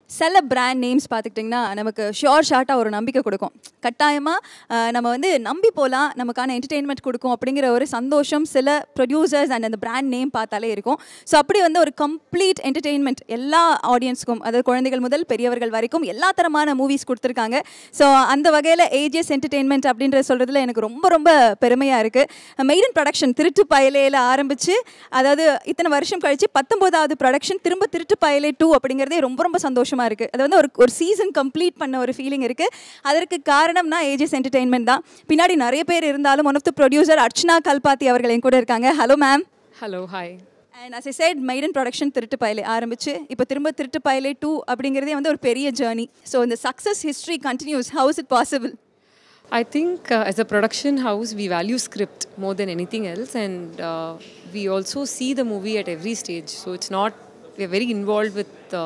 சில brand names பார்த்துக்கிட்டிங்கன்னா நமக்கு ஷியோர் ஷார்ட்டாக ஒரு நம்பிக்கை கொடுக்கும் கட்டாயமாக நம்ம வந்து நம்பி போகலாம் நமக்கான என்டர்டெயின்மெண்ட் கொடுக்கும் அப்படிங்கிற ஒரு சந்தோஷம் சில ப்ரொடியூசர்ஸ் அண்ட் அந்த பிராண்ட் நேம் பார்த்தாலே இருக்கும் ஸோ அப்படி வந்து ஒரு கம்ப்ளீட் என்டர்டெயின்மெண்ட் எல்லா ஆடியன்ஸ்க்கும் அதாவது குழந்தைகள் முதல் பெரியவர்கள் வரைக்கும் எல்லா தரமான மூவிஸ் கொடுத்துருக்காங்க ஸோ அந்த வகையில் ஏஜிஎஸ் என்டர்டெயின்மெண்ட் அப்படின்ற சொல்கிறதுல எனக்கு ரொம்ப ரொம்ப பெருமையாக இருக்குது மெய்டன் ப்ரொடக்ஷன் திருட்டு பயலையில் ஆரம்பித்து அதாவது இத்தனை வருஷம் கழித்து பத்தொம்போதாவது ப்ரொடக்ஷன் திரும்ப திருட்டு பயலே டூ அப்படிங்கிறதே ரொம்ப ரொம்ப சந்தோஷமாக இருக்குது அது வந்து ஒரு ஒரு சீசன் கம்ப்ளீட் பண்ண ஒரு ஃபீலிங் இருக்குது அதற்கு காரணம்னா ஏஜிஎஸ் என்டர்டெயின்மெண்ட் தான் பின்னாடி நிறைய பேர் இருந்தாலும் one of the producer Archana Kalpathi அவர்கள் என் கூட இருக்காங்க hello ma'am hello hi and as I said maiden production Thiruttu Payale ஆரம்பிச்சு இப்போ திரும்ப திருட்டு பயலே டூ அப்படிங்கிறதே வந்து ஒரு பெரிய ஜேர்னி ஸோ இந்த success history continues how's it possible I think uh, as a production house, we value script more than anything else, and uh, we also see the movie at every stage. So it's not, we're very involved with uh,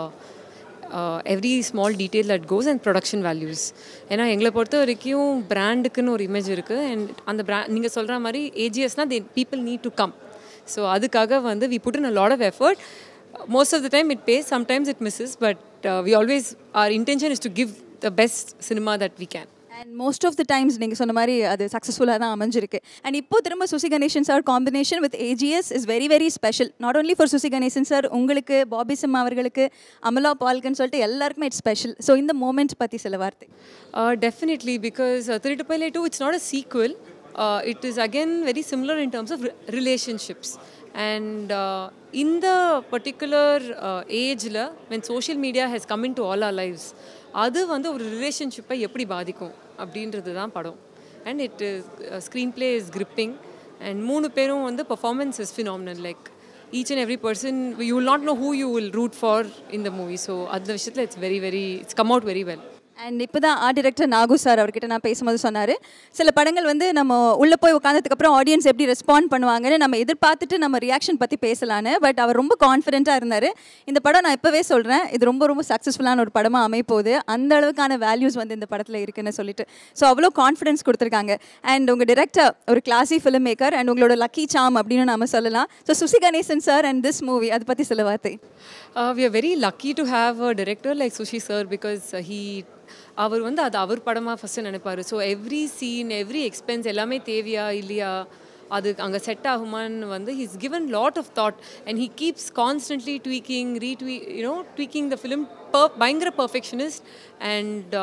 uh, every small detail that goes and production values. ஏன்னா எங்களை பொறுத்த வரைக்கும் பிராண்டுக்குன்னு ஒரு image இருக்குது and அந்த brand நீங்கள் சொல்கிற மாதிரி ஏஜிஎஸ்னால் they people need to come so அதுக்காக வந்து we put in a lot of effort most of the time it pays sometimes it misses but we always our intention is to give the best cinema that we can and most of the times நீங்கள் சொன்ன மாதிரி அது சக்ஸஸ்ஃபுல்லாக தான் அமைஞ்சிருக்கு and இப்போ திரும்ப Susi Ganesan sir combination with AGS is very very special not only for Susi Ganesan sir உங்களுக்கு பாபி சிம் அவர்களுக்கு அமலா பால்கன் சொல்லிட்டு எல்லாருக்குமே இட்ஸ் ஸ்பெஷல் ஸோ இந்த மூமெண்ட் பற்றி சில வார்த்தை Uh, definitely, because uh, Thiruttappalli 2, it's not a sequel. Uh, it is again very similar in terms of re- relationships. And uh, in the particular uh, age, la, when social media has come into all our lives, அது வந்து ஒரு ரிலேஷன்ஷிப்பை எப்படி பாதிக்கும் அப்படின்றது தான் படம் and it screenplay is gripping and மூணு பேரும் வந்து performance is phenomenal like each and every person you will not know who you will root for இந்த மூவி ஸோ அந்த விஷயத்தில் it's very very it's come out very well and இப்போ தான் art director நாகு sir அவர்கிட்ட நான் பேசும்போது சொன்னார் சில படங்கள் வந்து நம்ம உள்ளே போய் உட்காந்ததுக்கப்புறம் ஆடியன்ஸ் எப்படி ரெஸ்பாண்ட் பண்ணுவாங்கன்னு நம்ம எதிர்பார்த்துட்டு நம்ம ரியாக்ஷன் பற்றி பேசலான்னு பட் அவர் ரொம்ப கான்ஃபிடென்ட்டாக இருந்தார் இந்த படம் நான் இப்போவே சொல்கிறேன் இது ரொம்ப ரொம்ப சக்ஸஸ்ஃபுல்லான ஒரு படமாக அமைப்போகுது அந்த அளவுக்கான வேல்யூஸ் வந்து இந்த படத்தில் இருக்குன்னு சொல்லிட்டு ஸோ அவ்வளோ கான்ஃபிடன்ஸ் கொடுத்துருக்காங்க அண்ட் உங்கள் டிரெக்டர் ஒரு கிளாசி ஃபிலிம் மேக்கர் அண்ட் உங்களோட லக்கி சாம் அப்படின்னு நாம சொல்லலாம் so Susi Ganesan sir and this movie அதை பற்றி சில வார்த்தை Uh, we are very lucky to have a director like Sushi sir because uh, he அவர் வந்து அது அவர் படமாக ஃபஸ்ட்டு நினைப்பார் so every scene every expense எல்லாமே தேவையா இல்லையா அது அங்கே செட் ஆகுமான்னு வந்து he's given lot of thought and he keeps constantly tweaking ரீட்வீ you know tweaking the film per பயங்கர பர்ஃபெக்ஷனிஸ்ட் அண்ட்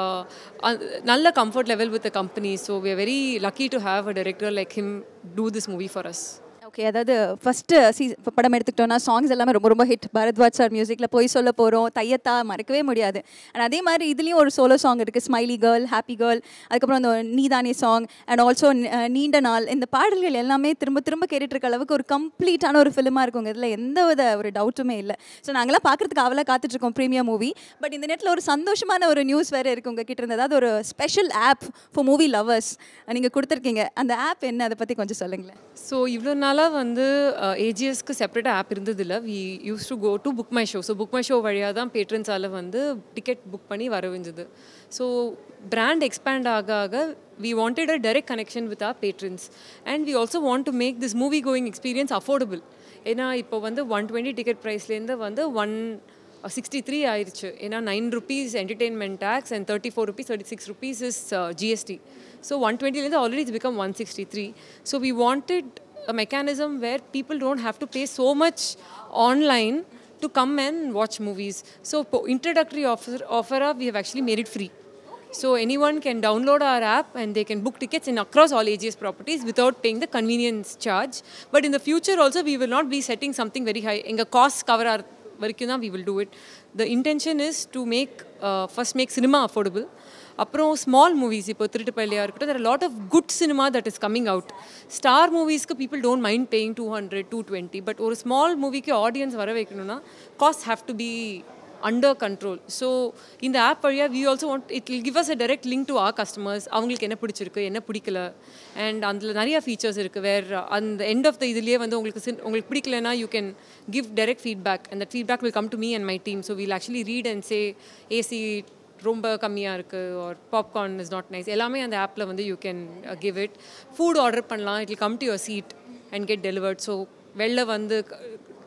நல்ல comfort level with the company so we are very lucky to have a director like him do this movie for us okay அதாவது first see படம் எடுத்துக்கிட்டோம்னா songs எல்லாமே ரொம்ப ரொம்ப hit Bharadwaj sir மியூசிக்கில் போய் சொல்ல போகிறோம் தையத்தா மறக்கவே முடியாது அண்ட் அதே மாதிரி இதுலேயும் ஒரு சோலோ சாங் இருக்குது ஸ்மைலி கேர்ள் ஹாப்பி கேர்ள் அதுக்கப்புறம் அந்த நீதானே சாங் அண்ட் ஆல்சோ நீண்ட நாள் இந்த பாடல்கள் எல்லாமே திரும்ப திரும்ப கேட்டுட்டு இருக்க அளவுக்கு ஒரு கம்ப்ளீட்டான ஒரு ஃபிலிமாக இருக்குங்க இதில் எந்த வித ஒரு டவுட்டுமே இல்லை ஸோ நாங்களாம் பார்க்குறதுக்கு அவளாக காத்துட்ருக்கோம் ப்ரீமியம் மூவி பட் இந்த நேரத்தில் ஒரு சந்தோஷமான ஒரு நியூஸ் வேறு இருக்கு உங்ககிட்ட இருந்து அதாவது ஒரு special app for movie lovers நீங்கள் கொடுத்துருக்கீங்க அந்த ஆப் என்ன அதை பற்றி கொஞ்சம் சொல்லுங்களேன் ஸோ இவ்வளோ நாளாக வந்து ஏஜிஎஸ்க்கு செப்பரேட்டாக ஆப் இருந்ததில்ல we use to go to Book My Show so Book My Show வழியாக தான் பேட்ரன்ஸால் வந்து டிக்கெட் புக் பண்ணி வரவிஞ்சது ஸோ பிராண்ட் எக்ஸ்பேண்ட் ஆக ஆக we wanted a direct connection with our patrons and we also want to make this movie going experience affordable ஏன்னா இப்போ வந்து one twenty ticket ப்ரைஸ்லேருந்து வந்து ஒன் சிக்ஸ்டி த்ரீ ஆயிடுச்சு ஏன்னா nine rupees entertainment tax and thirty four rupees thirty six rupees is GST so one டுவெண்ட்டிலேருந்து already it's become one sixty three so we wanted a mechanism where people don't have to pay so much online to come and watch movies. So, po- introductory offer, offer up, we have actually made it free. So, anyone can download our app and they can book tickets in across all AGS properties without paying the convenience charge. But in the future, also, we will not be setting something very high. In the cost cover our வரைக்கும் தான் we will do it. The intention is to make, uh, first make cinema affordable. அப்புறம் small movies இப்போ திருட்டுப்பள்ளியாக இருக்கட்டும் there lot of good cinema that is coming out star மூவிஸ்க்கு people don't mind paying two hundred two twenty but ஒரு small மூவிக்கு audience வர வைக்கணும்னா cost have to be under control so இந்த ஆப் வழியாக we also want it will give us a direct link to our customers அவங்களுக்கு என்ன பிடிச்சிருக்கு என்ன பிடிக்கல அண்ட் அதில் நிறைய ஃபீச்சர்ஸ் இருக்குது வேர் அந்த எண்ட் ஆஃப் த இதுலேயே வந்து உங்களுக்கு sin- உங்களுக்கு பிடிக்கலனா you can give direct feedback and that feedback will come to me and my team so will actually read and say AC ரொம்ப கம்மியாக இருக்குது ஒரு பாப்கார்ன் இஸ் நாட் நைஸ் எல்லாமே அந்த ஆப்பில் வந்து you can give it food order பண்ணலாம் it will come to your seat and get delivered so வெளில வந்து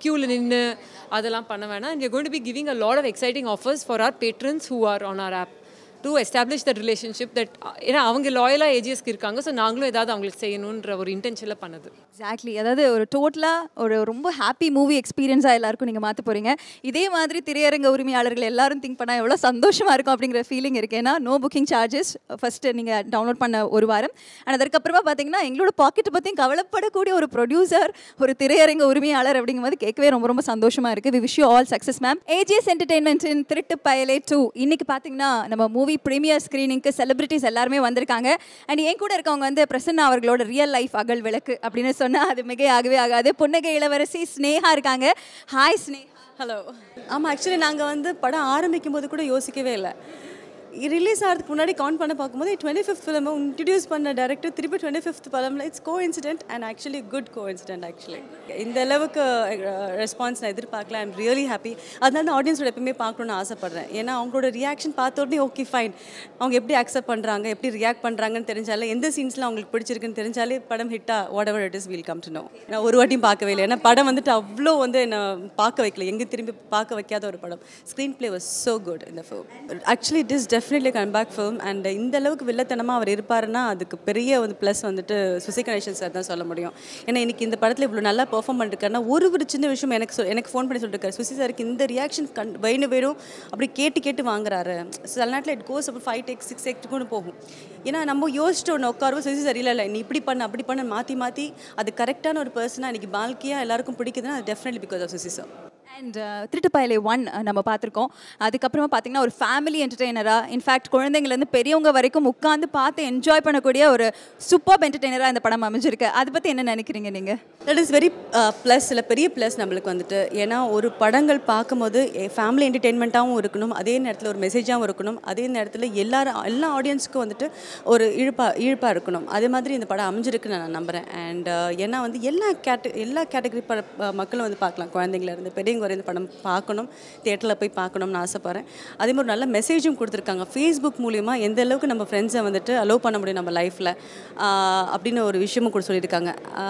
க்யூவில் நின்று அதெல்லாம் பண்ண வேணாம் and we are going to be giving a lot of exciting offers for our patrons who are on our app to establish that relationship that ஏன்னா அவங்க லாயலாக ஏஜிஎஸ்க்கு இருக்காங்க ஸோ நாங்களும் ஏதாவது அவங்களுக்கு செய்யணுன்ற ஒரு இன்டென்ஷனில் பண்ணது எக்ஸாக்ட்லி அதாவது ஒரு டோட்டலாக ஒரு ரொம்ப ஹாப்பி மூவி எக்ஸ்பீரியன்ஸாக எல்லாருக்கும் நீங்கள் மாற்ற போகிறீங்க இதே மாதிரி திரையரங்க உரிமையாளர்கள் எல்லாரும் திங்க் பண்ணால் எவ்வளோ சந்தோஷமாக இருக்கும் அப்படிங்கிற ஃபீலிங் இருக்குது ஏன்னா நோ புக்கிங் சார்ஜஸ் ஃபஸ்ட்டு நீங்கள் டவுன்லோட் பண்ண ஒரு வாரம் அண்ட் அதற்கப்புறமா பார்த்தீங்கன்னா எங்களோட பாக்கெட்டை பற்றியும் கவலைப்படக்கூடிய ஒரு ப்ரொடியூசர் ஒரு திரையரங்க உரிமையாளர் அப்படிங்கும்போது கேட்கவே ரொம்ப ரொம்ப சந்தோஷமாக இருக்குது we wish you all success ma'am AGS என்டர்டெயின்மெண்ட்டின் திருட்டு பயலே டூ இன்னைக்கு பார்த்தீங்கன்னா நம்ம மூவி ப்ரீமியர் ஸ்க்ரீனிங்க்கு செலிபிரிட்டிஸ் எல்லாருமே வந்திருக்காங்க அண்ட் என் கூட இருக்கவங்க வந்து பிரசன்னா அவர்களோட ரியல் லைஃப் அகல் விளக்கு அப்படின்னு சொன்னால் அது மிகையாகவே ஆகாது புன்னகை இளவரசி ஸ்னேகா இருக்காங்க ஹாய் ஸ்னேகா ஹலோ ஆமாம் ஆக்சுவலி நாங்கள் வந்து படம் ஆரம்பிக்கும் போது கூட யோசிக்கவே இல்லை ரிலீஸ் ஆகிறதுக்கு முன்னாடி கவுண்ட் பண்ண பார்க்கும்போது டுவெண்ட்டி ஃபிஃப்த் ஃபிலிம் இன்ட்ரடியூஸ் பண்ண டேரக்டர் திருப்பி டுவெண்ட்டி ஃபிஃப்த் படம்ல it's coincident and actually good coincident actually இந்த அளவுக்கு ரெஸ்பான்ஸ் நான் எதிர்பார்க்கல ஐம் ரியலி ஹாப்பி அதனால தான் ஆடியன்ஸோட எப்பவுமே பார்க்கணுன்னு ஆசைப்படுறேன் ஏன்னா அவங்களோட ரியாக்ஷன் பார்த்த உடனே ஓகே ஃபைன் அவங்க எப்படி அக்செப்ட் பண்ணுறாங்க எப்படி ரியாக்ட் பண்ணுறாங்கன்னு தெரிஞ்சாலே எந்த சீன்ஸ்லாம் அவங்களுக்கு பிடிச்சிருக்குன்னு தெரிஞ்சாலே படம் ஹிட்டா whatever it is we'll come to know நான் ஒரு வாட்டியும் பார்க்கவே இல்லை ஏன்னா படம் வந்துட்டு அவ்வளோ வந்து என்னை பார்க்க வைக்கல எங்கே திரும்பி பார்க்க வைக்காத ஒரு படம் screenplay was so good இந்த film actually it is definitely comeback film and இந்த அளவுக்கு வில்லத்தனமாக அவர் இருப்பாருன்னா அதுக்கு பெரிய வந்து ப்ளஸ் வந்துட்டு சுசி கணேசன் சார் தான் சொல்ல முடியும் ஏன்னா இன்னைக்கு இந்த படத்தில் இவ்வளோ நல்லா பெர்ஃபார்ம் பண்ணிருக்காருன்னா ஒரு ஒரு சின்ன விஷயம் எனக்கு சொல் எனக்கு ஃபோன் பண்ணி சொல்லிருக்காரு சுசி சாருக்கு இந்த ரியாக்ஷன் கண் வேணும் வேணும் அப்படி கேட்டு கேட்டு வாங்குறாரு சில நேரத்தில் இட் கோஸ் அப்படி ஃபைவ் டெக் சிக்ஸ் டெக் கூட போகும் ஏன்னா நம்ம யோசிச்சுட்டு ஒன்று உட்காருவோம் சுசி சார் இல்லை இல்லை நீ இப்படி பண்ண அப்படி பண்ண மாற்றி மாற்றி அது கரெக்டான ஒரு பர்சனாக இன்னைக்கு பால்கியாக எல்லாருக்கும் பிடிக்குதுன்னா அது definitely because of Susi sir and Thiruttu Payale one நம்ம பார்த்துருக்கோம் அதுக்கப்புறமா பார்த்தீங்கன்னா ஒரு ஃபேமிலி என்டர்டெய்னராக இன்ஃபேக்ட் குழந்தைங்கலேருந்து பெரியவங்க வரைக்கும் உட்காந்து பார்த்து என்ஜாய் பண்ணக்கூடிய ஒரு சூப்பர் என்டர்டெய்னராக இந்த படம் அமைஞ்சிருக்கு அதை பற்றி என்ன நினைக்கிறீங்க நீங்கள் தட் இஸ் வெரி ப்ளஸ் இல்லை பெரிய ப்ளஸ் நம்மளுக்கு வந்துட்டு ஏன்னா ஒரு படங்கள் பார்க்கும்போது ஃபேமிலி என்டர்டெயின்மெண்ட்டாகவும் இருக்கணும் அதே நேரத்தில் ஒரு மெசேஜாகவும் இருக்கணும் அதே நேரத்தில் எல்லாரும் எல்லா ஆடியன்ஸுக்கும் வந்துட்டு ஒரு இழுப்பா இழுப்பாக இருக்கணும் அதே மாதிரி இந்த படம் அமைஞ்சிருக்குன்னு நான் நம்புகிறேன் அண்ட் ஏன்னா வந்து எல்லா கேட்ட எல்லா கேட்டகரி ப ப- மக்களும் வந்து பார்க்கலாம் குழந்தைங்கலேருந்து பெரியவங்க வரை இந்த படம் பார்க்கணும் தேட்டரில் போய் பார்க்கணும்னு ஆசைப்பட்றேன் அதே மாதிரி நல்ல மெசேஜும் கொடுத்துருக்காங்க ஃபேஸ்புக் மூலிமா எந்த அளவுக்கு நம்ம ஃப்ரெண்ட்ஸை வந்துட்டு அலோவ் பண்ண முடியும் நம்ம லைஃப்பில் அப்படின்னு ஒரு விஷயமும் கூட சொல்லியிருக்காங்க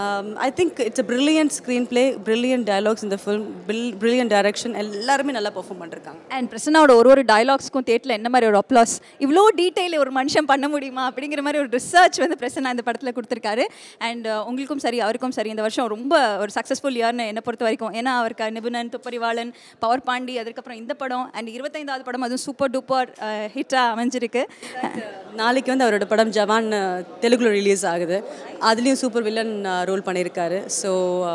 I think it's a brilliant screenplay brilliant dialogues இந்த ஃபிலிம் பில் பிரில்லியன்ட் டைரக்ஷன் எல்லாருமே நல்லா பெர்ஃபார்ம் பண்ணிருக்காங்க அண்ட் பிரசன்னாவோட ஒரு ஒரு டயலாக்ஸ்க்கும் தேட்டில் என்ன மாதிரி ஒரு அப்ளாஸ் இவ்வளோ டீட்டெயில் ஒரு மனுஷன் பண்ண முடியுமா அப்படிங்கிற மாதிரி ஒரு ரிசர்ச் வந்து பிரசன்னா இந்த படத்தில் கொடுத்துருக்காரு அண்ட் உங்களுக்கும் சரி அவருக்கும் சரி இந்த வருஷம் ரொம்ப ஒரு சக்ஸஸ்ஃபுல் இயர்னு என்னை பொறுத்த வரைக்கும் ஏன்னா அவருக்கு நிபுணன் துப்பறிவாளன் பவர் பாண்டி அதுக்கப்புறம் இந்த படம் அண்ட் இருபத்தைந்தாவது படம் அதுவும் சூப்பர் டூப்பர் ஹிட்டாக அமைஞ்சிருக்கு நாளைக்கு வந்து அவரோட படம் ஜவான் தெலுங்குல ரிலீஸ் ஆகுது அதுலேயும் சூப்பர் வில்லன் ரோல் பண்ணியிருக்காரு so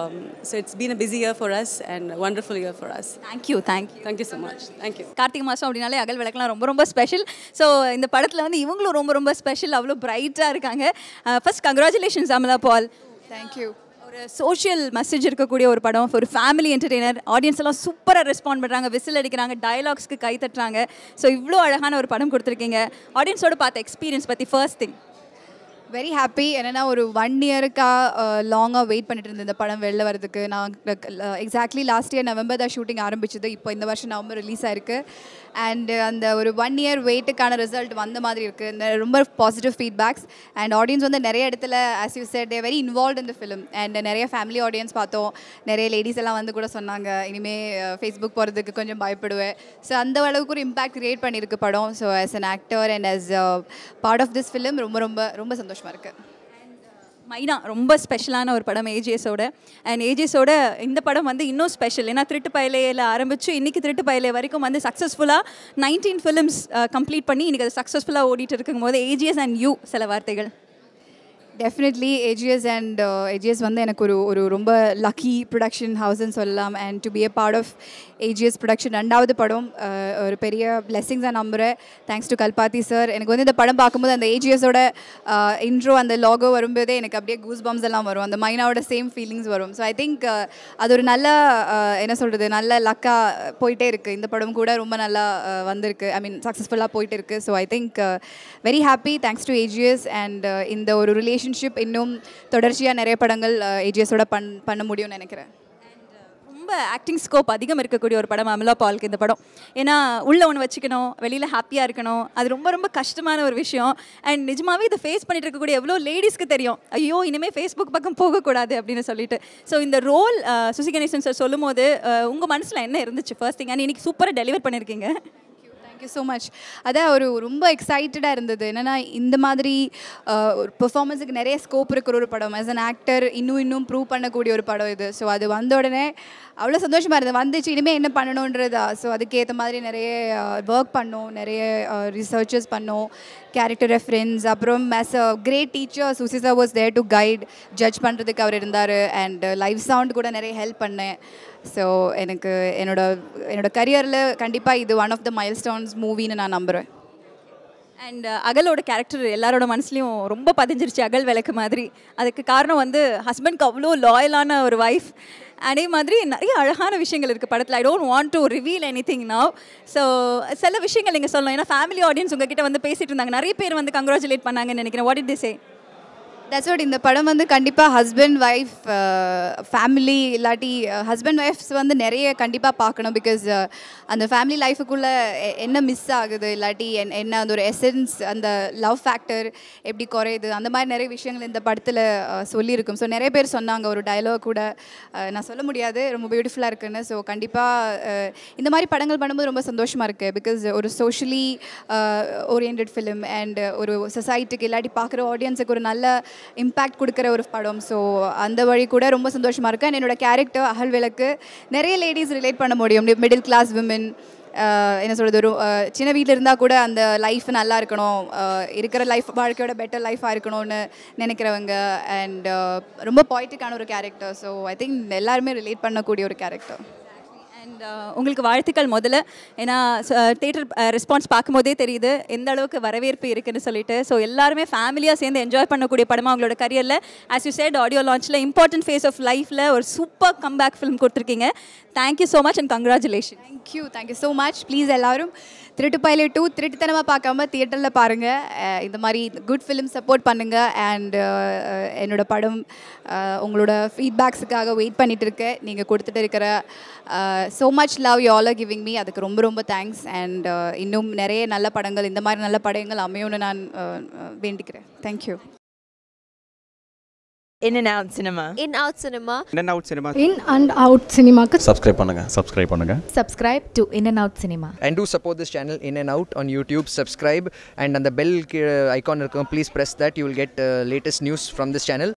so it's been a busy year for us and wonderful year for us thank you thank you thank you so much thank you கார்த்திகை மாதம் அப்படின்னாலே அகல் விளக்கெலாம் ரொம்ப ரொம்ப ஸ்பெஷல் ஸோ இந்த படத்தில் வந்து இவங்களும் ரொம்ப ரொம்ப ஸ்பெஷல் அவ்வளோ பிரைட்டாக இருக்காங்க first congratulations Amala Paul thank you ஒரு சோஷியல் மெசேஜ் இருக்கக்கூடிய ஒரு படம் ஒரு ஃபேமிலி என்டர்டெய்னர் ஆடியன்ஸ் எல்லாம் சூப்பராக ரெஸ்பாண்ட் பண்ணுறாங்க விசில் அடிக்கிறாங்க டயலாக்ஸ்க்கு கை தட்டுறாங்க ஸோ இவ்வளோ அழகான ஒரு படம் கொடுத்துருக்கீங்க ஆடியன்ஸோட பார்த்த எக்ஸ்பீரியன்ஸ் பற்றி ஃபர்ஸ்ட் திங் வெரி ஹாப்பி என்னென்னா ஒரு ஒன் இயருக்காக லாங்காக வெயிட் பண்ணிட்டு இருந்தேன் இந்த படம் வெளில வரதுக்கு நான் எக்ஸாக்ட்லி லாஸ்ட் இயர் நவம்பர் தான் ஷூட்டிங் ஆரம்பிச்சது இப்போ இந்த வருஷம் நவம்பர் ரிலீஸ் ஆயிருக்கு அண்ட் அந்த ஒரு ஒன் இயர் வெயிட்டுக்கான ரிசல்ட் வந்த மாதிரி இருக்குது இந்த ரொம்ப பாசிட்டிவ் ஃபீட்பேக்ஸ் அண்ட் ஆடியன்ஸ் வந்து நிறைய இடத்துல as you said they very involve in the film and நிறைய ஃபேமிலி ஆடியன்ஸ் பார்த்தோம் நிறைய லேடிஸ் எல்லாம் வந்து கூட சொன்னாங்க இனிமேல் ஃபேஸ்புக் போகிறதுக்கு கொஞ்சம் பயப்படுவேன் ஸோ அந்த அளவுக்கு ஒரு இம்பாக்ட் கிரியேட் பண்ணியிருக்கு படம் so as an actor and as part of this film ரொம்ப ரொம்ப ரொம்ப சந்தோஷமாக இருக்குது மைனா ரொம்ப ஸ்பெஷலான ஒரு படம் ஏஜிஎஸோட அண்ட் ஏஜிஎஸோட இந்த படம் வந்து இன்னும் ஸ்பெஷல் ஏன்னா திருட்டு பயலையில் ஆரம்பிச்சு இன்னைக்கு திருட்டு பயலை வரைக்கும் வந்து சக்ஸஸ்ஃபுல்லாக நைன்டீன் ஃபிலிம்ஸ் கம்ப்ளீட் பண்ணி இன்னைக்கு அது சக்ஸஸ்ஃபுல்லாக ஓடிட்டு இருக்கும்போது ஏஜிஎஸ் அண்ட் யூ சில வார்த்தைகள் டெஃபினெட்லி ஏஜிஎஸ் அண்ட் ஏஜிஎஸ் வந்து எனக்கு ஒரு ஒரு ரொம்ப லக்கி ப்ரொடக்ஷன் ஹவுஸ்ன்னு சொல்லலாம் and to be a part of AGS production ரெண்டாவது படம் uh, ஒரு பெரிய பிளெஸிங்ஸாக நம்புகிறேன் தேங்க்ஸ் டு கல்பாத்தி சார் எனக்கு வந்து இந்த படம் பார்க்கும்போது அந்த ஏஜிஎஸோட இன்ட்ரோ அந்த லாகோ வரும்போதே எனக்கு அப்படியே கூஸ் பம்ஸ் எல்லாம் வரும் அந்த மைனாவோட சேம் ஃபீலிங்ஸ் வரும் ஸோ ஐ திங்க் அது ஒரு நல்ல uh, என்ன சொல்கிறது நல்ல லக்காக போயிட்டே இருக்குது இந்த படம் கூட ரொம்ப நல்லா uh, வந்திருக்கு ஐ மீன் சக்ஸஸ்ஃபுல்லாக போயிட்டு இருக்கு so I think very happy thanks to AGS and இந்த ஒரு ரிலேஷன்ஷிப் இன்னும் தொடர்ச்சியாக நிறைய படங்கள் ஏஜிஎஸோட பண் பண்ண முடியும்னு நினைக்கிறேன் ரொம்ப ரொம்ப ஆக்டிங் ஸ்கோப் அதிகம் இருக்கக்கூடிய ஒரு படம் அமலா பாலுக்கு இந்த படம் ஏன்னா உள்ள ஒன்று வச்சுக்கணும் வெளியில் ஹாப்பியாக இருக்கணும் அது ரொம்ப ரொம்ப கஷ்டமான ஒரு விஷயம் அண்ட் நிஜமாவே இதை ஃபேஸ் பண்ணிட்டு இருக்கக்கூடிய எவ்வளோ லேடிஸ்க்கு தெரியும் ஐயோ இனிமேல் ஃபேஸ்புக் பக்கம் போகக்கூடாது அப்படின்னு சொல்லிட்டு ஸோ இந்த ரோல் சுசி கணேசன் சார் சொல்லும் போது உங்கள் மனசில் என்ன இருந்துச்சு ஃபர்ஸ்ட் திங் அண்ட் இன்னைக்கு சூப்பராக டெலிவர் பண்ணியிருக்கீங்க தேங்க்யூ ஸோ மச் அதான் ஒரு ரொம்ப எக்ஸைட்டடாக இருந்தது என்னென்னா இந்த மாதிரி அஹ், ஒரு பெர்ஃபார்மன்ஸுக்கு நிறைய ஸ்கோப் இருக்கிற ஒரு படம் ஆஸ் அன் ஆக்டர் இன்னும் இன்னும் ப்ரூவ் பண்ணக்கூடிய ஒரு படம் இது ஸோ அது வந்த உடனே அவ்வளோ சந்தோஷமாக இருந்தது வந்துச்சு இனிமேல் என்ன பண்ணணுன்றதா ஸோ அதுக்கேற்ற மாதிரி நிறைய ஒர்க் பண்ணோம் நிறைய ரிசர்ச்சஸ் பண்ணோம் கேரக்டர் ரெஃபரன்ஸ் அப்புறம் as a great teacher Susi sir was there to guide judge பண்ணுறதுக்கு அவர் இருந்தார் அண்ட் லைவ் சவுண்ட் கூட நிறைய ஹெல்ப் பண்ணேன் ஸோ எனக்கு என்னோட என்னோட கரியரில் கண்டிப்பாக இது one of the milestones மூவின்னு நான் நம்புகிறேன் அண்ட் அகலோட கேரக்டர் எல்லாரோட மனசுலையும் ரொம்ப பதிஞ்சிருச்சு அகல் விளக்கு மாதிரி அதுக்கு காரணம் வந்து ஹஸ்பண்ட்க்கு அவ்வளோ லாயலான ஒரு ஒய்ஃப் அதே மாதிரி நிறைய அழகான விஷயங்கள் இருக்குது படத்தில் I don't want to reveal anything now so சில விஷயங்கள் நீங்கள் சொல்லணும் ஏன்னா ஃபேமிலி ஆடியன்ஸ் உங்ககிட்ட வந்து பேசிட்டு இருந்தாங்க நிறைய பேர் வந்து கங்க்ராச்சுலேட் பண்ணாங்கன்னு நினைக்கிறேன் what it the say that's what இந்த படம் வந்து கண்டிப்பாக ஹஸ்பண்ட் ஒய்ஃப் ஃபேமிலி இல்லாட்டி ஹஸ்பண்ட் ஒய்ஃப்ஸ் வந்து நிறைய கண்டிப்பாக பார்க்கணும் பிகாஸ் அந்த ஃபேமிலி லைஃபுக்குள்ளே என்ன மிஸ் ஆகுது இல்லாட்டி என்- என்ன அந்த ஒரு எசன்ஸ் அந்த லவ் ஃபேக்டர் எப்படி குறையுது அந்த மாதிரி நிறைய விஷயங்கள் இந்த படத்தில் சொல்லியிருக்கும் ஸோ நிறைய பேர் சொன்னாங்க ஒரு டயலாக் கூட அஹ், நான் சொல்ல முடியாது ரொம்ப பியூட்டிஃபுல்லாக இருக்குன்னு ஸோ கண்டிப்பாக இந்த மாதிரி படங்கள் பண்ணும்போது ரொம்ப சந்தோஷமாக இருக்குது பிகாஸ் ஒரு சோஷியலி ஓரியன்ட் ஃபிலிம் அண்ட் ஒரு சொசைட்டிக்கு இல்லாட்டி பார்க்குற ஆடியன்ஸுக்கு ஒரு நல்ல இம்பேக்ட் கொடுக்குற ஒரு படம் ஸோ அந்த வழி கூட ரொம்ப சந்தோஷமாக இருக்குது அண்ட் என்னோட கேரக்டர் அகல் விளக்கு நிறைய லேடிஸ் ரிலேட் பண்ண முடியும் மிடில் கிளாஸ் விமன் என்ன சொல்கிறது ஒரு அஹ், சின்ன வீட்டில் இருந்தால் கூட அந்த லைஃப் நல்லா இருக்கணும் அஹ், இருக்கிற லைஃப் வாழ்க்கையோட பெட்டர் லைஃபாக இருக்கணும்னு நினைக்கிறவங்க அண்ட் ரொம்ப பாய்ட்டிக்கான ஒரு கேரக்டர் ஸோ ஐ திங்க் எல்லாருமே ரிலேட் பண்ணக்கூடிய ஒரு கேரக்டர் அண்ட் உங்களுக்கு வாழ்த்துக்கள் முதல்ல ஏன்னா தேட்டர் ரெஸ்பான்ஸ் பார்க்கும்போதே தெரியுது எந்த அளவுக்கு வரவேற்பு இருக்குன்னு சொல்லிட்டு ஸோ எல்லாருமே ஃபேமிலியாக சேர்ந்து என்ஜாய் பண்ணக்கூடிய படமாக அவங்களோட கரியரில் ஆஸ் யூ said ஆடியோ லான்ச்சில் இம்பார்ட்டன்ட் ஃபேஸ் ஆஃப் லைஃப்பில் ஒரு சூப்பர் கம்பேக் ஃபிலிம் கொடுத்துருக்கீங்க thank you so much and congratulation thank you thank you so much please எல்லாரும் திருட்டு பைலட் டூ திருட்டுத்தனமாக பார்க்காம தியேட்டரில் பாருங்கள் இந்த மாதிரி குட் ஃபிலிம் சப்போர்ட் பண்ணுங்கள் அண்ட் என்னோட படம் அஹ், உங்களோட ஃபீட்பேக்ஸுக்காக வெயிட் பண்ணிட்டு இருக்கேன் நீங்கள் கொடுத்துட்டு இருக்கிற so much love you all giving me அதுக்கு ரொம்ப ரொம்ப தேங்க்ஸ் அண்ட் இன்னும் நிறைய நல்ல படங்கள் இந்த மாதிரி நல்ல படங்கள் அமையும்னு நான் அஹ், அஹ், வேண்டிக்கிறேன் thank you In and out cinema. in out cinema In and out cinema. In and out சினிமாக்கு சப்ஸ்கிரைப் பண்ணுங்க சப்ஸ்கிரைப் பண்ணுங்க subscribe to In and Out Cinema. and do support this channel in and out on youtube subscribe and on the bell ki- icon இருக்கும், please press that you will get uh, latest news from this channel